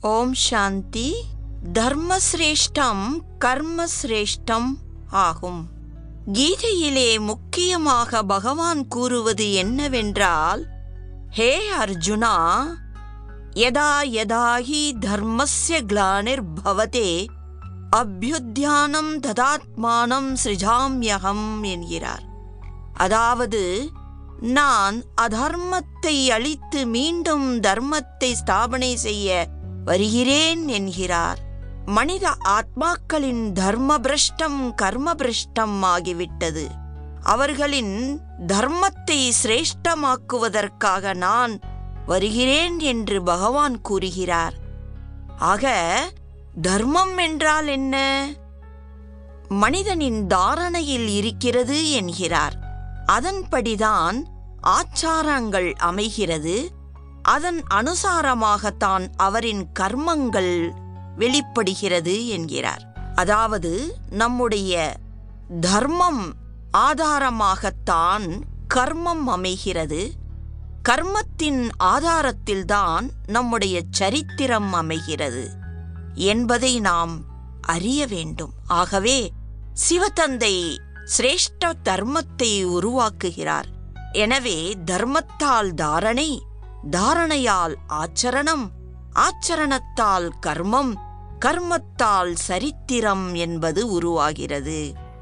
ஓம் சாந்தி தர்மசிரேஷ்டம் கர்மசிரேஷ்டம் ஆகும் கீதையிலே முக்கியமாக பகவான் கூறுவது என்னவென்றால் ஹே அர்ஜுனா யதா யதா ஹி தர்மஸ்ய கிளானிர்பவதே அபியுத்தியானம் ததாத்மானம் சிருஜாம்யகம் என்கிறார் அதாவது நான் அதர்மத்தை அழித்து மீண்டும் தர்மத்தை ஸ்தாபனை செய்ய வருகிறேன் என்கிறார் மனித ஆத்மாக்களின் தர்ம பிரஷ்டம் கர்ம பிரஷ்டம் ஆகிவிட்டது அவர்களின் தர்மத்தை சிரேஷ்டமாக்குவதற்காக நான் வருகிறேன் என்று பகவான் கூறுகிறார் ஆக தர்மம் என்றால் என்ன மனிதனின் தாரணையில் இருக்கிறது என்கிறார் அதன்படிதான் ஆச்சாரங்கள் அமைகிறது அதன் அனுசாரமாகத்தான் அவரின் கர்மங்கள் வெளிப்படுகிறது என்கிறார் அதாவது நம்முடைய தர்மம் ஆதாரமாகத்தான் கர்மம் அமைகிறது கர்மத்தின் ஆதாரத்தில்தான் நம்முடைய சரித்திரம் அமைகிறது என்பதை நாம் அறிய வேண்டும் ஆகவே சிவதந்தை சிரேஷ்ட தர்மத்தை உருவாக்குகிறார் எனவே தர்மத்தால் தாரணை தாரணையால் ஆச்சரணம் ஆச்சரணத்தால் கர்மம் கர்மத்தால் சரித்திரம் என்பது உருவாகிறது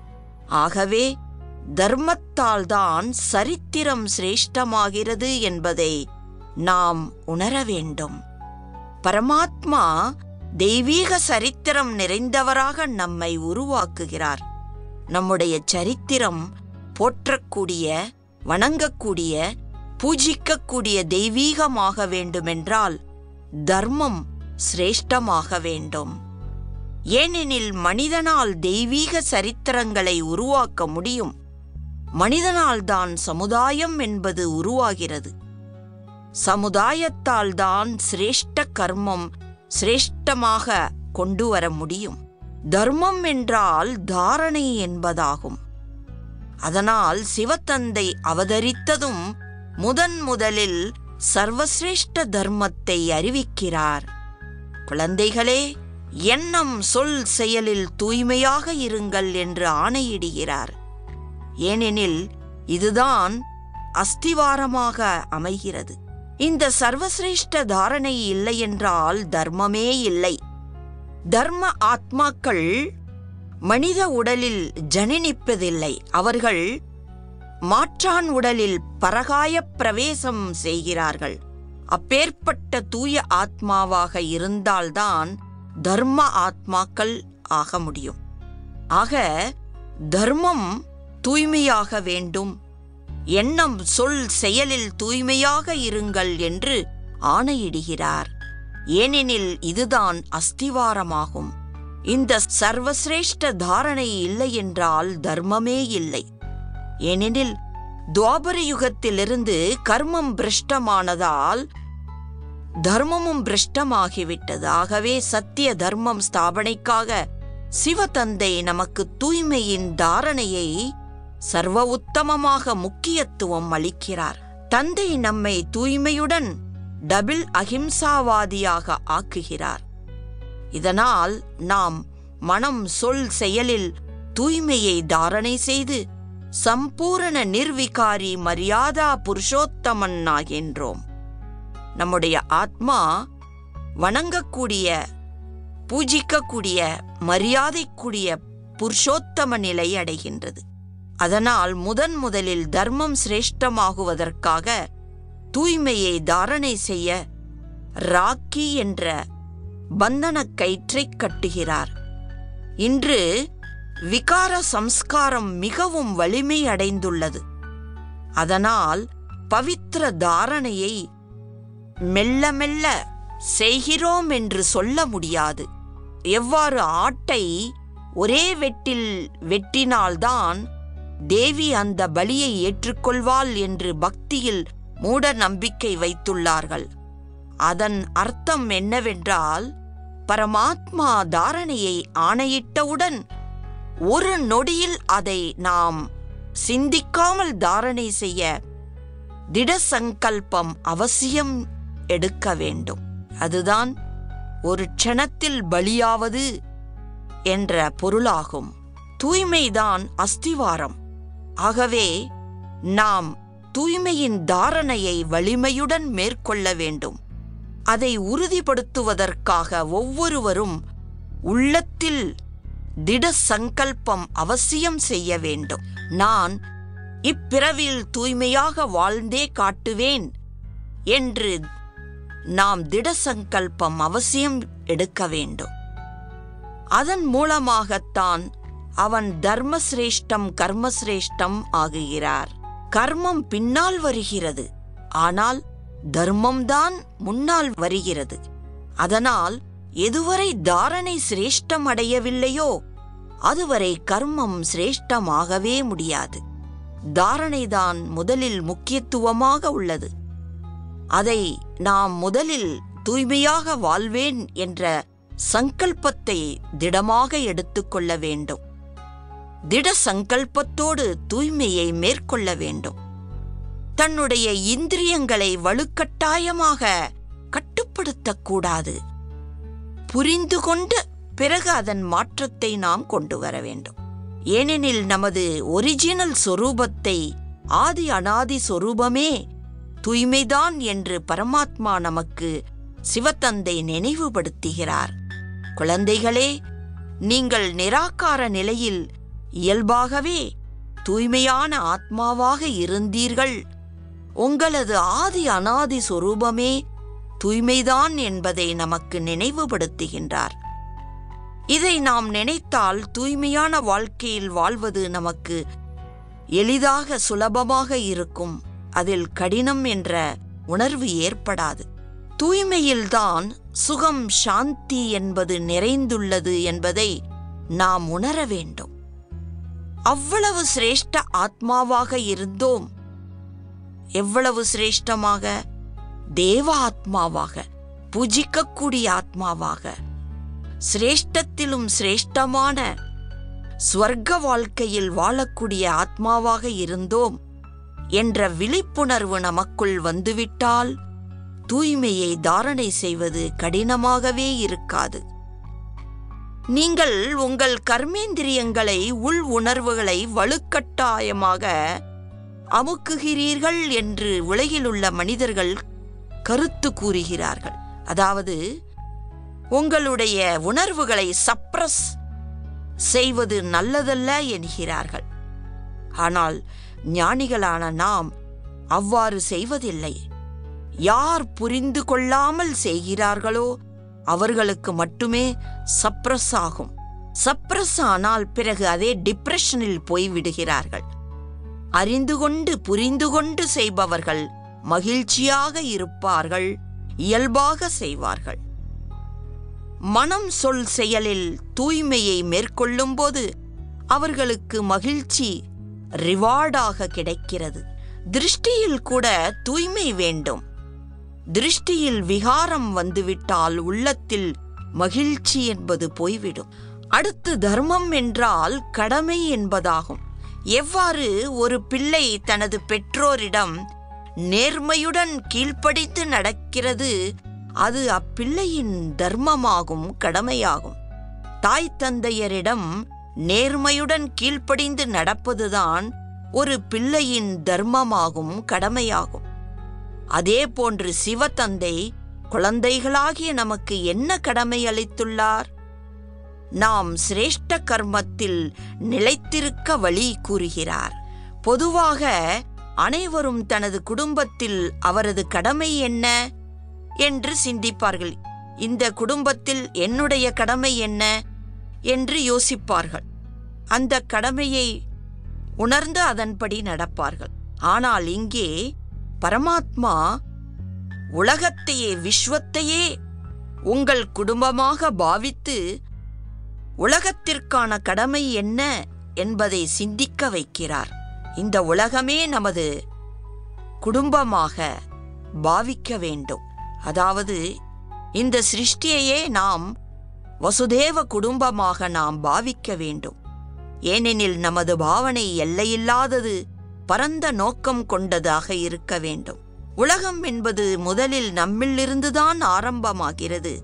ஆகவே தர்மத்தால் தான் சரித்திரம் சிரேஷ்டமாகிறது என்பதை நாம் உணர வேண்டும் பரமாத்மா தெய்வீக சரித்திரம் நிறைந்தவராக நம்மை உருவாக்குகிறார் நம்முடைய சரித்திரம் போற்றக்கூடிய வணங்கக்கூடிய பூஜிக்கக்கூடிய தெய்வீகமாக வேண்டுமென்றால் தர்மம் சிரேஷ்டமாக வேண்டும் ஏனெனில் மனிதனால் தெய்வீக சரித்திரங்களை உருவாக்க முடியும் மனிதனால் தான் சமுதாயம் என்பது உருவாகிறது சமுதாயத்தால் தான் சிரேஷ்ட கர்மம் சிரேஷ்டமாக கொண்டு வர முடியும் தர்மம் என்றால் தாரணை என்பதாகும் அதனால் சிவத்தந்தை அவதரித்ததும் முதன் முதலில் சர்வசிரேஷ்ட தர்மத்தை அறிவிக்கிறார் குழந்தைகளே எண்ணம் சொல் செயலில் தூய்மையாக இருங்கள் என்று ஆணையிடுகிறார் ஏனெனில் இதுதான் அஸ்திவாரமாக அமைகிறது இந்த சர்வசிரேஷ்ட தாரணை இல்லை என்றால் தர்மமே இல்லை தர்ம ஆத்மாக்கள் மனித உடலில் ஜனனிப்பதில்லை அவர்கள் மாற்றான் உடலில் பரகாய பிரவேசம் செய்கிறார்கள் அப்பேற்பட்ட தூய ஆத்மாவாக இருந்தால்தான் தர்ம ஆத்மாக்கள் ஆக முடியும் ஆக தர்மம் தூய்மையாக வேண்டும் எண்ணம் சொல் செயலில் தூய்மையாக இருங்கள் என்று ஆணையிடுகிறார் ஏனெனில் இதுதான் அஸ்திவாரமாகும் இந்த சர்வசிரேஷ்ட தாரணை இல்லை என்றால் தர்மமே இல்லை ஏனெனில் துவாபர யுகத்திலிருந்து கர்மம் பிரஷ்டமானதால் தர்மமும் பிரஷ்டமாகிவிட்டது ஆகவே சத்திய தர்மம் ஸ்தாபனைக்காக சிவதந்தை நமக்கு தூய்மையின் தாரணையை சர்வ உத்தமமாக முக்கியத்துவம் அளிக்கிறார் தந்தை நம்மை தூய்மையுடன் டபிள் அகிம்சாவாதியாக ஆக்குகிறார் இதனால் நாம் மனம் சொல் செயலில் தூய்மையை தாரணை செய்து சம்பூரண நிர்விகாரி மரியாதா புருஷோத்தமன் ஆகின்றோம் நம்முடைய ஆத்மா வணங்கக்கூடிய பூஜிக்கக்கூடிய மரியாதைக்குரிய புருஷோத்தம நிலை அடைகின்றது அதனால் முதன் முதலில் தர்மம் சிரேஷ்டமாகுவதற்காக தூய்மையை தாரணை செய்ய ராக்கி என்ற பந்தன கயிற்றை கட்டுகிறார் இன்று விகார சம்ஸ்காரம் மிகவும் வலிமை அடைந்துள்ளது அதனால் பவித்திர தாரணையை மெல்ல மெல்ல செய்கிறோம் என்று சொல்ல முடியாது எவ்வாறு ஆட்டை ஒரே வெட்டில் வெட்டினால்தான் தேவி அந்த பலியை ஏற்றுக்கொள்வாள் என்று பக்தியில் மூட நம்பிக்கை வைத்துள்ளார்கள் அதன் அர்த்தம் என்னவென்றால் பரமாத்மா தாரணையை ஆணையிட்டவுடன் ஒரு நொடியில் அதை நாம் சிந்திக்காமல் தாரணை செய்ய திட சங்கல்பம் அவசியம் எடுக்க வேண்டும் அதுதான் ஒரு க்ஷணத்தில் பலியாவது என்ற பொருளாகும் தூய்மைதான் அஸ்திவாரம் ஆகவே நாம் தூய்மையின் தாரணையை வலிமையுடன் மேற்கொள்ள வேண்டும் அதை உறுதிப்படுத்துவதற்காக ஒவ்வொருவரும் உள்ளத்தில் திட சங்கல்பம் அவசியம் செய்ய வேண்டும் நான் இப்பிறவில் தூய்மையாக வாழ்ந்தே காட்டுவேன் என்று நாம் திட சங்கல்பம் அவசியம் எடுக்க வேண்டும் அதன் மூலமாகத்தான் அவன் தர்மசிரேஷ்டம் கர்மசிரேஷ்டம் ஆகுகிறார் கர்மம் பின்னால் வருகிறது ஆனால் தர்மம்தான் முன்னால் வருகிறது அதனால் எதுவரை தாரணை சிரேஷ்டம் அடையவில்லையோ அதுவரை கர்மம் சிரேஷ்டமாகவே முடியாது தாரணைதான் முதலில் முக்கியத்துவமாக உள்ளது அதை நாம் முதலில் தூய்மையாக வாழ்வேன் என்ற சங்கல்பத்தை திடமாக எடுத்துக்கொள்ள வேண்டும் திட சங்கல்பத்தோடு தூய்மையை மேற்கொள்ள வேண்டும் தன்னுடைய இந்திரியங்களை வலுக்கட்டாயமாக கட்டுப்படுத்தக்கூடாது புரிந்து கொண்டு பிறகு அதன் மாற்றத்தை நாம் கொண்டு வர வேண்டும் ஏனெனில் நமது ஒரிஜினல் சொரூபத்தை ஆதி அனாதி சொரூபமே தூய்மைதான் என்று பரமாத்மா நமக்கு சிவத்தந்தை நினைவுபடுத்துகிறார் குழந்தைகளே நீங்கள் நிராகார நிலையில் இயல்பாகவே தூய்மையான ஆத்மாவாக இருந்தீர்கள் உங்களது ஆதி அனாதி சொரூபமே தூய்மைதான் என்பதை நமக்கு நினைவுபடுத்துகின்றார் இதை நாம் நினைத்தால் தூய்மையான வாழ்க்கையில் வாழ்வது நமக்கு எளிதாக சுலபமாக இருக்கும் அதில் கடினம் என்ற உணர்வு ஏற்படாது தூய்மையில்தான் சுகம் சாந்தி என்பது நிறைந்துள்ளது என்பதை நாம் உணர வேண்டும் அவ்வளவு சிரேஷ்ட ஆத்மாவாக இருந்தோம் எவ்வளவு சிரேஷ்டமாக தேவ ஆத்மாவாக பூஜிக்கக்கூடிய ஆத்மாவாக சிரேஷ்டத்திலும் சிரேஷ்டமான ஸ்வர்க்க வாழ்க்கையில் வாழக்கூடிய ஆத்மாவாக இருந்தோம் என்ற விழிப்புணர்வு நமக்குள் வந்துவிட்டால் தூய்மையை தாரணை செய்வது கடினமாகவே இருக்காது நீங்கள் உங்கள் கர்மேந்திரியங்களை உள் உணர்வுகளை வலுக்கட்டாயமாக அமுக்குகிறீர்கள் என்று உலகிலுள்ள மனிதர்கள் கருத்து கூறுகிறார்கள் அதாவது உங்களுடைய உணர்வுகளை சப்ரஸ் செய்வது நல்லதல்ல என்கிறார்கள் ஆனால் ஞானிகளான நாம் அவ்வாறு செய்வதில்லை யார் புரிந்து கொள்ளாமல் செய்கிறார்களோ அவர்களுக்கு மட்டுமே சப்ரஸ் ஆகும் சப்ரஸ் ஆனால் பிறகு அதே டிப்ரெஷனில் போய்விடுகிறார்கள் அறிந்து கொண்டு புரிந்து கொண்டு செய்பவர்கள் மகிழ்ச்சியாக இருப்பார்கள் இயல்பாக செய்வார்கள் மனம் சொல் செயலில் தூய்மையை மேற்கொள்ளும்போது அவர்களுக்கு மகிழ்ச்சி ரிவார்டாக கிடைக்கிறது திருஷ்டியில் கூட தூய்மை வேண்டும் திருஷ்டியில் விகாரம் வந்துவிட்டால் உள்ளத்தில் மகிழ்ச்சி என்பது போய்விடும் அடுத்து தர்மம் என்றால் கடமை என்பதாகும் எவ்வாறு ஒரு பிள்ளை தனது பெற்றோரிடம் நேர்மையுடன் கீழ்ப்படித்து நடக்கிறது அது அப்பிள்ளையின் தர்மமாகும் கடமையாகும் தாய் தந்தையரிடம் நேர்மையுடன் கீழ்ப்படிந்து நடப்பதுதான் ஒரு பிள்ளையின் தர்மமாகும் கடமையாகும் அதே போன்று சிவத்தந்தை குழந்தைகளாகிய நமக்கு என்ன கடமை அளித்துள்ளார் நாம் சிரேஷ்ட கர்மத்தில் நிலைத்திருக்க வழி கூறுகிறார் பொதுவாக அனைவரும் தனது குடும்பத்தில் அவரது கடமை என்ன என்று சிந்திப்பார்கள் இந்த குடும்பத்தில் என்னுடைய கடமை என்ன என்று யோசிப்பார்கள் அந்த கடமையை உணர்ந்து அதன்படி நடப்பார்கள் ஆனால் இங்கே பரமாத்மா உலகத்தையே விஸ்வத்தையே உங்கள் குடும்பமாக பாவித்து உலகத்திற்கான கடமை என்ன என்பதை சிந்திக்க வைக்கிறார் இந்த உலகமே நமது குடும்பமாக பாவிக்க வேண்டும் அதாவது இந்த சிருஷ்டியையே நாம் வசுதேவ குடும்பமாக நாம் பாவிக்க வேண்டும் ஏனெனில் நமது பாவனை எல்லையில்லாதது பரந்த நோக்கம் கொண்டதாக இருக்க வேண்டும் உலகம் என்பது முதலில் நம்மிலிருந்துதான் ஆரம்பமாகிறது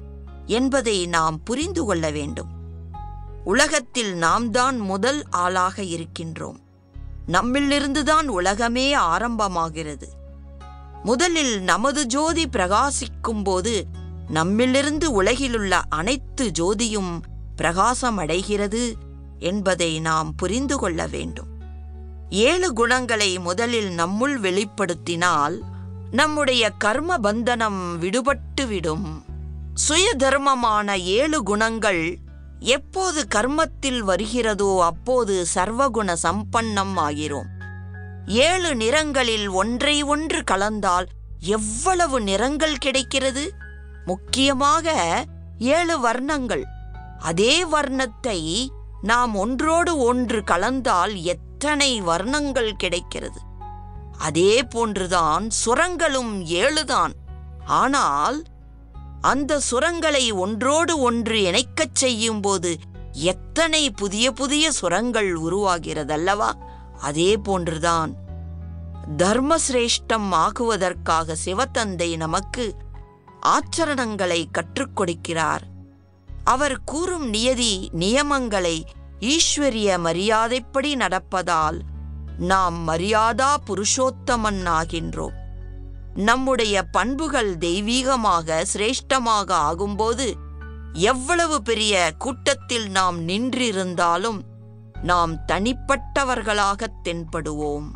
என்பதை நாம் புரிந்து கொள்ள வேண்டும் உலகத்தில் நாம் தான் முதல் ஆளாக இருக்கின்றோம் நம்மிலிருந்துதான் உலகமே ஆரம்பமாகிறது முதலில் நமது ஜோதி பிரகாசிக்கும் போது நம்மிலிருந்து உலகிலுள்ள அனைத்து ஜோதியும் பிரகாசமடைகிறது என்பதை நாம் புரிந்து கொள்ள வேண்டும் ஏழு குணங்களை முதலில் நம்முள் வெளிப்படுத்தினால் நம்முடைய கர்ம பந்தனம் விடுபட்டு விடும் சுய தர்மமான ஏழு குணங்கள் எப்போது கர்மத்தில் வருகிறதோ அப்போது சர்வகுண சம்பன்னம் ஆகிறோம் ஏழு நிறங்களில் ஒன்றை ஒன்று கலந்தால் எவ்வளவு நிறங்கள் கிடைக்கிறது முக்கியமாக ஏழு வர்ணங்கள் அதே வர்ணத்தை நாம் ஒன்றோடு ஒன்று கலந்தால் எத்தனை வர்ணங்கள் கிடைக்கிறது அதே போன்றுதான் சுரங்களும் ஏழுதான் ஆனால் அந்த சுரங்களை ஒன்றோடு ஒன்று இணைக்கச் செய்யும் போது எத்தனை புதிய புதிய சுரங்கள் உருவாகிறதல்லவா அதே போன்றுதான் தர்மசிரேஷ்டம் ஆகுவதற்காக சிவத்தந்தை நமக்கு ஆச்சரணங்களை கற்றுக் கொடுக்கிறார் அவர் கூறும் நியதி நியமங்களை ஈஸ்வரிய மரியாதைப்படி நடப்பதால் நாம் மரியாதா புருஷோத்தமன் ஆகின்றோம் நம்முடைய பண்புகள் தெய்வீகமாக சிரேஷ்டமாக ஆகும்போது எவ்வளவு பெரிய கூட்டத்தில் நாம் நின்றிருந்தாலும் நாம் தனிப்பட்டவர்களாக தென்படுவோம்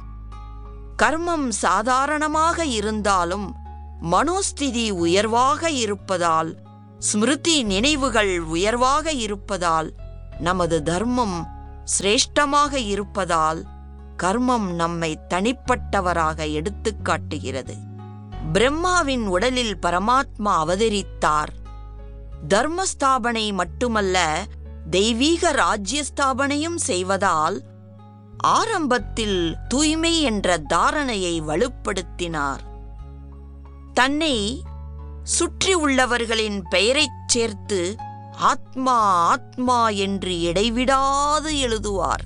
கர்மம் சாதாரணமாக இருந்தாலும் மனோஸ்திதி உயர்வாக இருப்பதால் ஸ்மிருதி நினைவுகள் உயர்வாக இருப்பதால் நமது தர்மம் சிரேஷ்டமாக இருப்பதால் கர்மம் நம்மை தனிப்பட்டவராக எடுத்துக் காட்டுகிறது பிரம்மாவின் உடலில் பரமாத்மா அவதரித்தார் தர்மஸ்தாபனை மட்டுமல்ல தெய்வீக ராஜ்யஸ்தாபனையும் செய்வதால் ஆரம்பத்தில் தூய்மை என்ற தாரணையை வலுப்படுத்தினார் தன்னை சுற்றி உள்ளவர்களின் பெயரைச் சேர்த்து ஆத்மா ஆத்மா என்று இடைவிடாது எழுதுவார்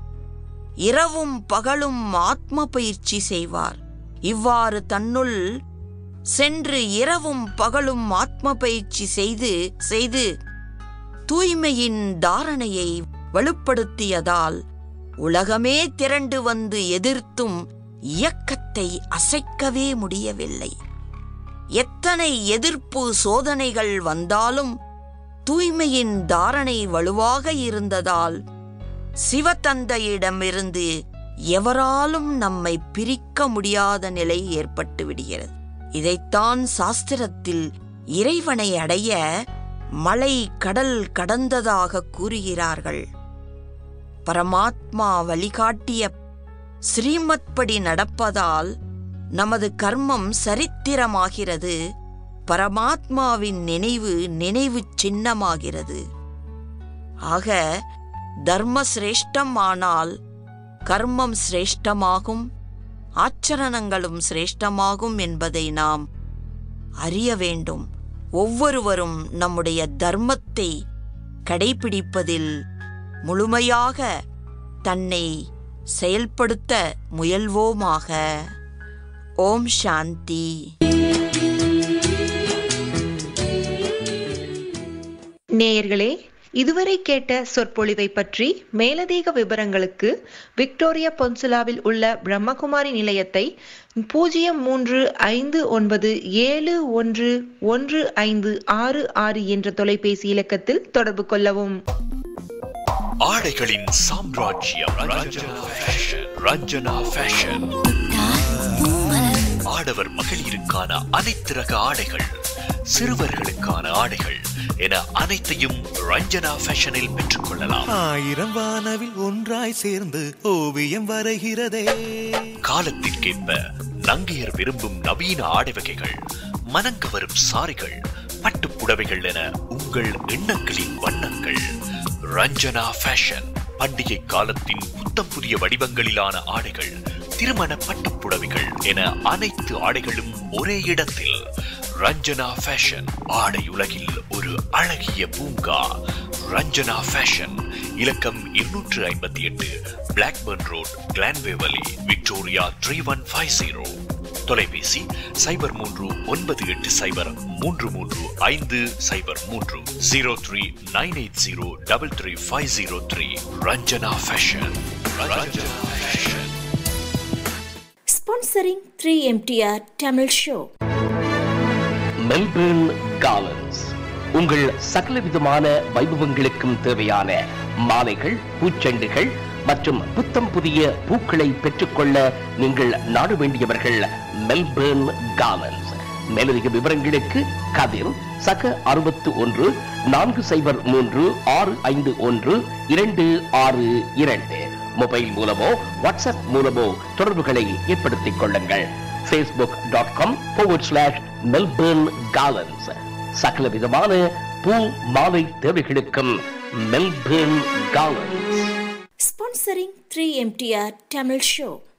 இரவும் பகலும் ஆத்ம பயிற்சி செய்வார் இவ்வாறு தன்னுள் சென்று இரவும் பகலும் ஆத்ம பயிற்சி செய்து செய்து தூய்மையின் தாரணையை வலுப்படுத்தியதால் உலகமே திரண்டு வந்து எதிர்த்தும் இயக்கத்தை அசைக்கவே முடியவில்லை எத்தனை எதிர்ப்பு சோதனைகள் வந்தாலும் தூய்மையின் தாரணை வலுவாக இருந்ததால் சிவத்தந்தையிடமிருந்து எவராலும் நம்மை பிரிக்க முடியாத நிலை ஏற்பட்டு விடுகிறது இதைத்தான் சாஸ்திரத்தில் இறைவனை அடைய மலை கடல் கடந்ததாக கூறுகிறார்கள் பரமாத்மா வழிகாட்டிய ஸ்ரீமத்படி நடப்பதால் நமது கர்மம் சரித்திரமாகிறது பரமாத்மாவின் நினைவு நினைவு சின்னமாகிறது ஆக தர்ம சிரேஷ்டம் ஆனால் கர்மம் சிரேஷ்டமாகும் ஆச்சரணங்களும் சிரேஷ்டமாகும் என்பதை நாம் அறிய வேண்டும் ஒவ்வொருவரும் நம்முடைய தர்மத்தை கடைபிடிப்பதில் முழுமையாக தன்னை செயல்படுத்த முயல்வோமாக ஓம் சாந்தி நேயர்களே இதுவரை கேட்ட சொற்பொழிவை பற்றி மேலதிக விவரங்களுக்கு விக்டோரியா பொன்சுலாவில் உள்ள பிரம்மகுமாரி நிலையத்தை பூஜ்ஜியம் மூன்று ஐந்து ஒன்பது ஏழு ஒன்று ஒன்று ஐந்து ஆறு ஆறு என்ற தொலைபேசி இலக்கத்தில் தொடர்பு கொள்ளவும் ஆடைகளின் சாம்ராஜ்யம் ரஞ்சனா ஃபேஷன் ரஞ்சனா ஃபேஷன் ஆடவர் மகளிருக்கான அனைத்து ரக ஆடைகள் சிறுவர்களுக்கான ஆடைகள் என அனைத்தையும் ரஞ்சனா ஃபேஷனில் பெற்றுக்கொள்ளலாம் ஆயிரம் வானவில் ஒன்றாய் சேர்ந்து ஓவியம் வரைகிறதே காலத்திற்கேற்ப நங்கையர் விரும்பும் நவீன ஆடை வகைகள் மனங்கவரும் சாரிகள் பட்டுப் புடவைகள் என உங்கள் எண்ணங்களின் வண்ணங்கள் ரஞ்சனா ஃபேஷன் பண்டிகை காலத்தின் புத்தம் புதிய வடிவங்களிலான ஆடைகள் திருமண பட்டுப் புடவைகள் என அனைத்து ஆடைகளும் ஒரே இடத்தில் ரஞ்சனா ஃபேஷன் ஆடை உலகில் ஒரு அழகிய பூங்கா ரஞ்சனா ஃபேஷன் இலக்கம் இருநூற்று ஐம்பத்தி எட்டு Blackburn Road Glen Waverley Victoria three one five zero தொலைபேசி சைபர் மூன்று ஒன்பது எட்டு சைபர் மூன்று மூன்று ஐந்து சைபர் மூன்று zero three nine eight zero double three five zero three Ranjana Fashion Ranjana Fashion Sponsoring 3MTR Tamil Show. Melbourne காலன்ஸ் உங்கள் சகலவிதமான வைபவங்களுக்கும் தேவையான மாலைகள் பூச்செண்டுகள் மற்றும் புத்தம் புதிய பூக்களை பெற்றுக்கொள்ள நீங்கள் நாட வேண்டியவர்கள் மெல்பர்ன் காலன்ஸ் மேலதிக விவரங்களுக்கு கதிர் சக அறுபத்து ஒன்று நான்கு சைபர் மூன்று ஆறு ஐந்து ஒன்று இரண்டு ஆறு இரண்டு மொபைல் மூலமோ வாட்ஸ்அப் மூலமோ தொடர்புகளை ஏற்படுத்திக் கொள்ளுங்கள் Facebook dot com forward slash Melbourne காலன்ஸ் சகல விதமான பூ மாலை தேவைகளுக்கும் மெல்பர்ன் காலன்ஸ் Sponsoring 3MTR Tamil Show.